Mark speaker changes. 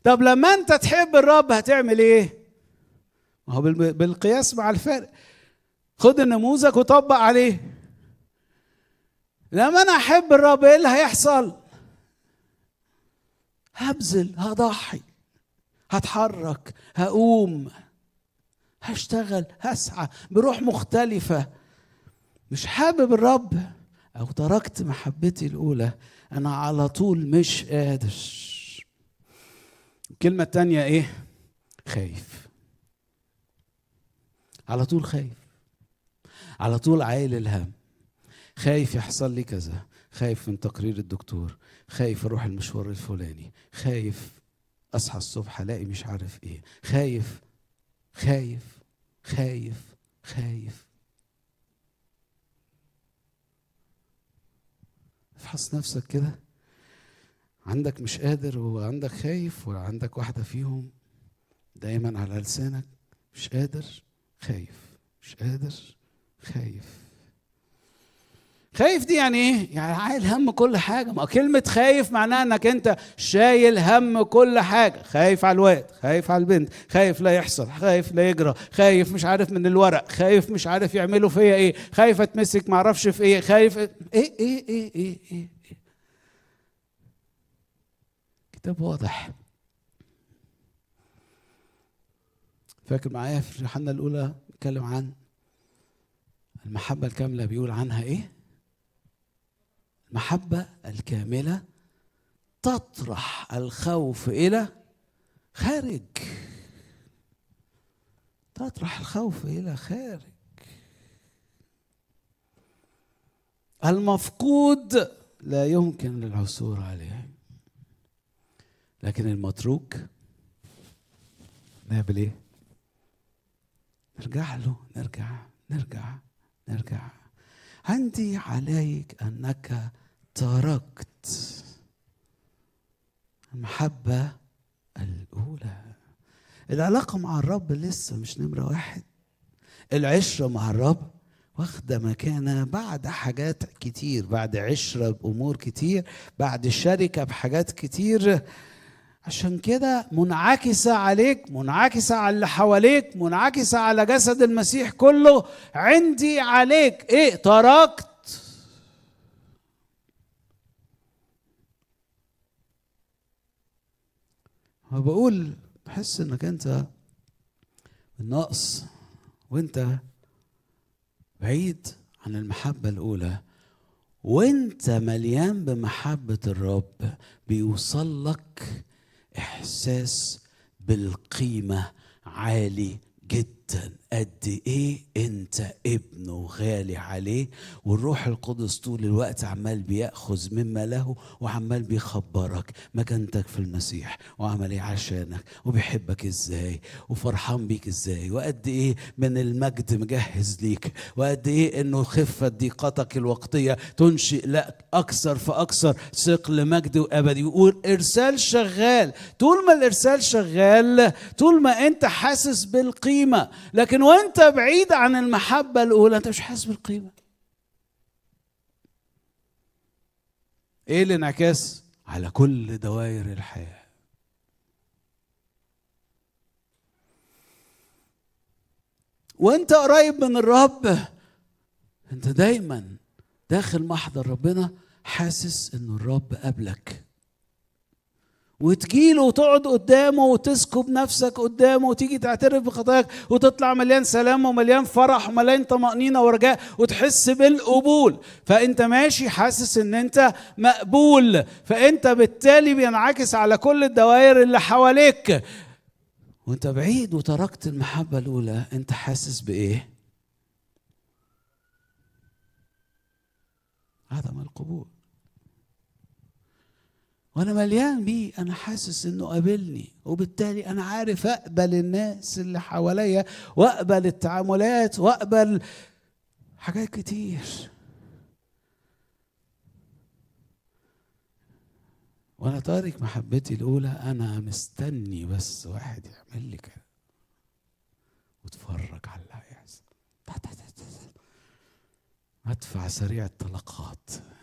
Speaker 1: طب لما انت تحب الرب هتعمل ايه ما هو بال- بالقياس مع الفرق خد النموذج وطبق عليه لما انا احب الرب ايه اللي هيحصل هبذل هضحي هتحرك هقوم هشتغل هسعى بروح مختلفة مش حابب الرب أو تركت محبتي الأولى أنا على طول مش قادر الكلمة التانية إيه؟ خايف على طول خايف على طول عايل الهم خايف يحصل لي كذا خايف من تقرير الدكتور خايف اروح المشوار الفلاني خايف اصحى الصبح الاقي مش عارف ايه خايف خايف خايف خايف افحص نفسك كده عندك مش قادر وعندك خايف وعندك واحدة فيهم دايما على لسانك مش قادر خايف مش قادر خايف خايف دي يعني ايه؟ يعني عايل هم كل حاجة، ما كلمة خايف معناها انك انت شايل هم كل حاجة، خايف على الواد، خايف على البنت، خايف لا يحصل، خايف لا يجرى، خايف مش عارف من الورق، خايف مش عارف يعملوا فيا ايه، خايف اتمسك معرفش في ايه، خايف ايه ايه ايه ايه ايه, إيه. كتاب واضح فاكر معايا في يوحنا الاولى بيتكلم عن المحبة الكاملة بيقول عنها ايه؟ المحبة الكاملة تطرح الخوف إلى خارج تطرح الخوف إلى خارج المفقود لا يمكن للعثور عليه لكن المتروك نعمل ايه؟ نرجع له نرجع نرجع نرجع عندي عليك انك تركت المحبه الاولى العلاقه مع الرب لسه مش نمره واحد العشره مع الرب واخده مكانه بعد حاجات كتير بعد عشره بامور كتير بعد شركه بحاجات كتير عشان كده منعكسة عليك منعكسة على اللي حواليك منعكسة على جسد المسيح كله عندي عليك ايه تركت بقول بحس انك انت النقص وانت بعيد عن المحبة الأولى وانت مليان بمحبة الرب بيوصل لك احساس بالقيمه عالي جدا قد ايه انت ابنه غالي عليه والروح القدس طول الوقت عمال بياخذ مما له وعمال بيخبرك مكانتك في المسيح وعمل ايه عشانك وبيحبك ازاي وفرحان بيك ازاي وقد ايه من المجد مجهز ليك وقد ايه انه خفه ضيقتك الوقتيه تنشئ لك اكثر فاكثر ثقل مجد وابدي يقول ارسال شغال طول ما الارسال شغال طول ما انت حاسس بالقيمه لكن وانت بعيد عن المحبه الاولى انت مش حاسس بالقيمه ايه الانعكاس على كل دوائر الحياه وانت قريب من الرب انت دايما داخل محضر ربنا حاسس ان الرب قبلك وتجيله وتقعد قدامه وتسكب نفسك قدامه وتيجي تعترف بخطاياك وتطلع مليان سلام ومليان فرح ومليان طمأنينة ورجاء وتحس بالقبول فأنت ماشي حاسس إن أنت مقبول فأنت بالتالي بينعكس على كل الدوائر اللي حواليك وأنت بعيد وتركت المحبة الأولى أنت حاسس بإيه؟ عدم القبول وانا مليان بيه انا حاسس انه قابلني وبالتالي انا عارف اقبل الناس اللي حواليا واقبل التعاملات واقبل حاجات كتير وانا تارك محبتي الاولى انا مستني بس واحد يعمل لي كده واتفرج على اللي هيحصل مدفع سريع الطلقات